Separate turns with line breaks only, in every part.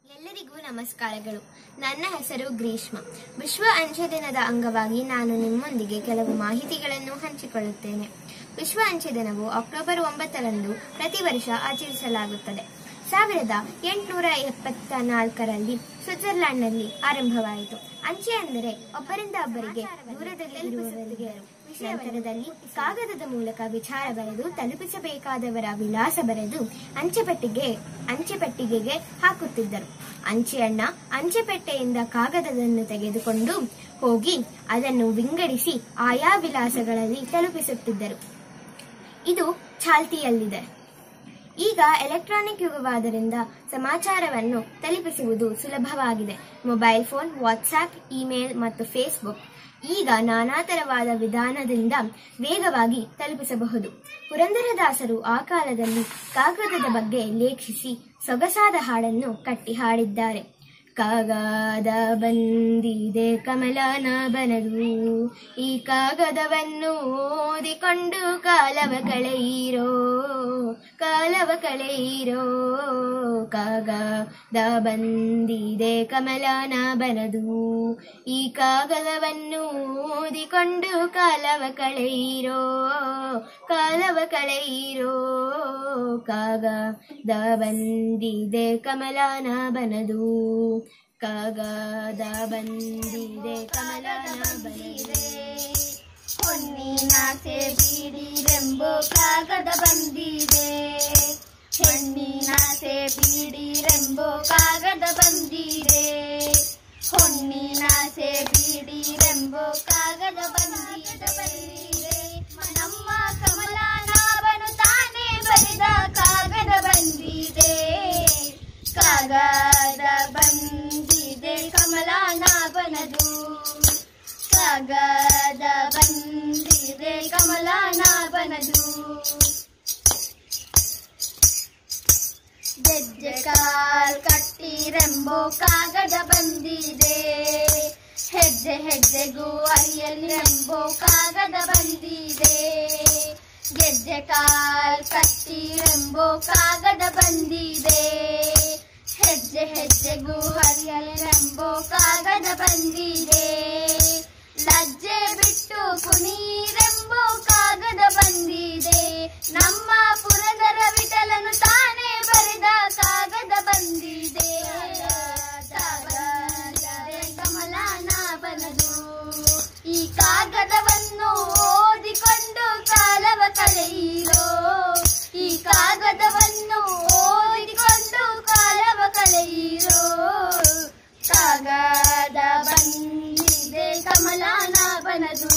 ಎಲ್ಲರಿಗೂ ನಮಸ್ಕಾರಗಳು ನನ್ನ ಹೆಸರು ಗ್ರೀಷ್ಮ ವಿಶ್ವ ಅಂಚೆ ದಿನದ ಅಂಗವಾಗಿ ನಾನು ನಿಮ್ಮೊಂದಿಗೆ ಕೆಲವು ಮಾಹಿತಿಗಳನ್ನು ಹಂಚಿಕೊಳ್ಳುತ್ತೇನೆ ವಿಶ್ವ ಅಂಚೆ ದಿನವು ಅಕ್ಟೋಬರ್ ಒಂಬತ್ತರಂದು ಪ್ರತಿ ವರ್ಷ ಆಚರಿಸಲಾಗುತ್ತದೆ ಸಾವಿರದ ಎಂಟುನೂರ ಎಪ್ಪತ್ತ ನಾಲ್ಕರಲ್ಲಿ ಸ್ವಿಟ್ಜರ್ಲ್ಯಾಂಡ್ನಲ್ಲಿ ಆರಂಭವಾಯಿತು ಅಂಚೆ ಅಂದರೆ ಒಬ್ಬರಿಂದ ಒಬ್ಬರಿಗೆ ದೂರದಲ್ಲಿ ಇರುವವರಿಗೆ ನಂತರದಲ್ಲಿ ಕಾಗದದ ಮೂಲಕ ವಿಚಾರ ಬರೆದು ತಲುಪಿಸಬೇಕಾದವರ ವಿಳಾಸ ಬರೆದು ಅಂಚೆಪಟ್ಟಿಗೆ ಅಂಚೆಪಟ್ಟಿಗೆಗೆ ಹಾಕುತ್ತಿದ್ದರು ಅಂಚೆ ಅಣ್ಣ ಅಂಚೆಪೆಟ್ಟೆಯಿಂದ ಕಾಗದವನ್ನು ತೆಗೆದುಕೊಂಡು ಹೋಗಿ ಅದನ್ನು ವಿಂಗಡಿಸಿ ಆಯಾ ವಿಳಾಸಗಳಲ್ಲಿ ತಲುಪಿಸುತ್ತಿದ್ದರು ಇದು ಚಾಲ್ತಿಯಲ್ಲಿದೆ ಈಗ ಎಲೆಕ್ಟ್ರಾನಿಕ್ ಯುಗವಾದ್ದರಿಂದ ಸಮಾಚಾರವನ್ನು ತಲುಪಿಸುವುದು ಸುಲಭವಾಗಿದೆ ಮೊಬೈಲ್ ಫೋನ್ ವಾಟ್ಸ್ಆಪ್ ಇಮೇಲ್ ಮತ್ತು ಫೇಸ್ಬುಕ್ ಈಗ ನಾನಾ ತರವಾದ ವಿಧಾನದಿಂದ ವೇಗವಾಗಿ ತಲುಪಿಸಬಹುದು ಪುರಂದರದಾಸರು ಆ ಕಾಲದಲ್ಲಿ ಕಾಗದದ ಬಗ್ಗೆ ಲೇಖಿಸಿ ಸೊಗಸಾದ ಹಾಡನ್ನು ಕಟ್ಟಿ ಹಾಡಿದ್ದಾರೆ ಕಾಗದ ಬಂದಿದೆ ಕಮಲನ ಬನದು ಈ ಕಾಗದವನ್ನು ಓದಿಕೊಂಡು ಕಾಲವ ಕಳೆಯಿರೋ ಕಾಲವ ಕಳೆಯಿರೋ ಕಾಗದ ಬಂದಿದೆ ಕಮಲನ ಬನದು ಈ ಕಾಗದವನ್ನು ಓದಿಕೊಂಡು ಕಾಲವ ಕಳೆಯಿರೋ ಕಾಲವ ಕಳೆಯಿರೋ ಕಾಗದ ಬಂದಿದೆ ಕಮಲನ ಬನದು ಕಾಗದ ಬಂದಿದೆ ಕಮಲನ ಬಂದಿದೆ
ಹೊನ್ನಿನಾಸೆ ಬೀಡಿರೆಂಬೋ ಕಾಗದ ಬಂದಿದೆ ಹೆಣ್ಣಿನಾಸೆ ಬೀಡಿರೆಂಬೋ ಕಾಗದ ಬಂದಿದೆ ಹೊನ್ನಿನಾಸೆ ಬೀಡಿರೆಂಬೋ ಕಾಗದ ಬಂದಿದೆ ಬಂದಿದೆ ನಮ್ಮ ಕಮಲನಾಭನು ತಾನೇ ಬರೆದ ಕಾಗದ ಬಂದಿದೆ ಕಾಗದ ಬಂದಿದೆ ಕಮಲನಾಭನದು ಕಾಗದ ಬಂದಿದೆ ಕಮಲನಾಭನದು ಗೆಜ್ಜೆ ಕಾಲ್ ಕಟ್ಟಿರೆಂಬೋ ಕಾಗದ ಬಂದಿದೆ ಹೆಜ್ಜೆ ಹೆಜ್ಜೆಗೂ ಅರಿಯಲೆಂಬೋ ಕಾಗದ ಬಂದಿದೆ ಗೆಜ್ಜೆ ಕಾಲ್ ಕಟ್ಟಿರೆಂಬೋ ಕಾಗದ ಬಂದಿದೆ ಹೆಜ್ಜೆ ಹೆಜ್ಜೆಗೂ ಹರಿಯಲೆಂಬೋ ಕಾಗದ ಬಂದಿದೆ ಲಜ್ಜೆ ಬಿಟ್ಟು ಕುಣೀರೆಂಬೋ ಕಾಗದ ಬಂದಿದೆ ನಮ್ಮ ಪುರದರ ವಿಠಲನು ತಾನೇ ಬರೆದ ಕಾಗದ ಬಂದಿದೆ ಕಾಗದವೇ ಕಮಲನಾಭನದು ಈ ಕಾಗದವನ್ನು ಓದಿಕೊಂಡು ಕಾಲವ ಕಳೆಯಿರೋ ಈ ಕಾಗದವನ್ನು ಓದಿಕೊಂಡು ಕಾಲವ ಕಳೆಯಿರೋ ಕಾಗದ ಬಂದಿದೆ ಕಮಲನಾಭನದು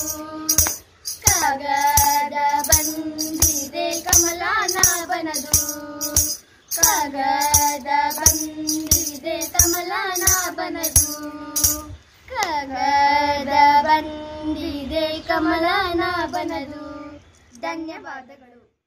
ಕಾಗದ ಬಂದಿದೆ ಕಮಲನಾಭನದು ಕಾಗದ ಬಂದಿದೆ ಕಮಲನಾಭನದು ಕಾಗದ ಬಂದಿದೆ ಕಮಲನಾಭನದು ಧನ್ಯವಾದಗಳು